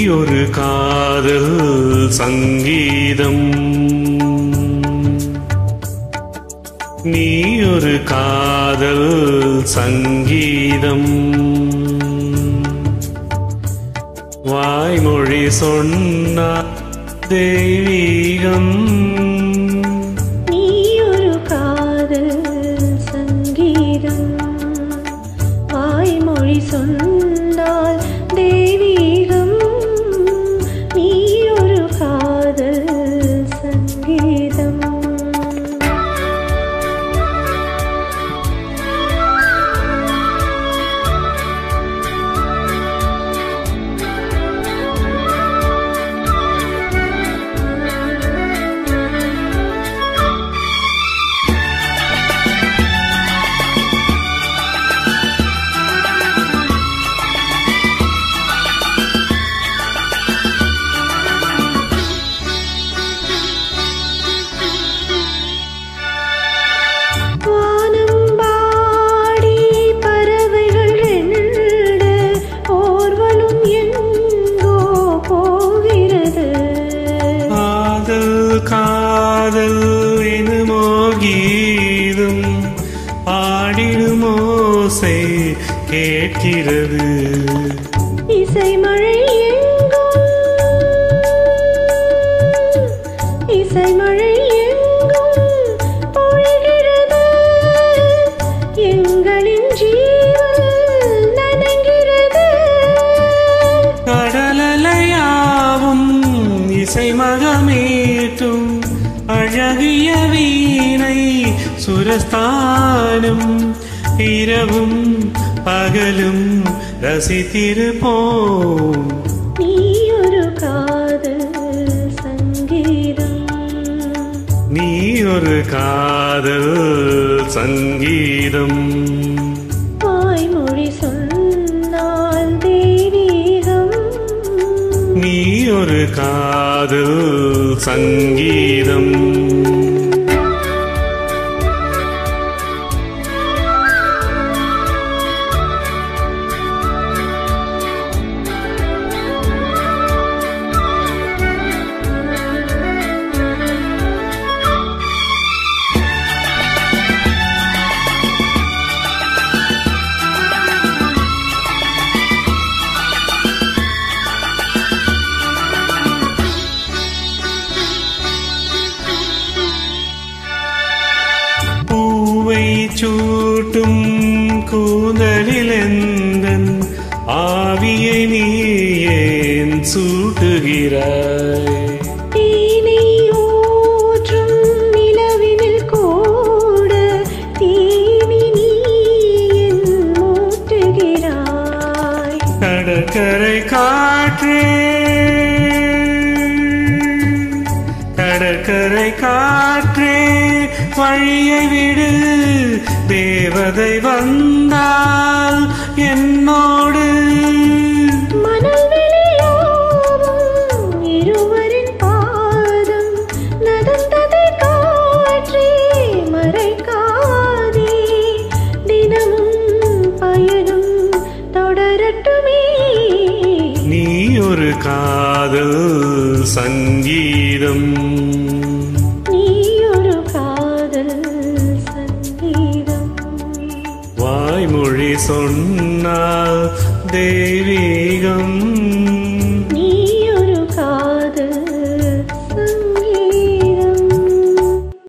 ஒரு காதல் சங்கீதம் நீ ஒரு காதல் சங்கீதம் வாய்மொழி சொன்ன தெய்வீகம் நீ ஒரு காதல் சங்கீதம் வாய்மொழி சொன்னால் தெய்வீகம் நீ ஒரு காதல் சங்கீதம் வானம்பாடி பறவைகள் ரெண்டு ஓர்வலும் எங்கோ போகிறது காதல் காதல் எனுமோ கீதம் பாடிடுமோசை கேட்கிறது இசை மழை எங்கும் இசை மழை எங்கும் பொழிகிறது எங்களின் ஜீவன் நனைகிறது கடலலையாவும் இசை மகமேற்றும் அழகிய வீணை சுரஸ்தானம் இரவும் பகலும் ரசித்திருப்போம் நீ ஒரு காதல் சங்கீதம் நீ ஒரு காதல் சங்கீதம் வாய்மொழி சொன்னால் தெய்வீகம் நீ ஒரு காதல் சங்கீதம் பூவை சூட்டும் கூந்தலில் எந்தன் ஆவியை நீ ஏன் சூட்டுகிறாய் தேனை ஊற்றும் நிலவினில் கூட தீனி நீ என் மூட்டுகிறாய் கடற்கரை காற்றே கடற்கரை காற்றே வழியை விடு தேவதை வந்தால் என்னோடு மணல் வெளியோடும் இருவரின் பாதம் நடந்ததை காற்றே மறைக்காதே தினமும் பயணம் தொடரட்டுமே நீ ஒரு காதல் சங்கீதம் நீ ஒரு காதல் சங்கீதம் வாய்மொழி சொன்னால் தெய்வீகம்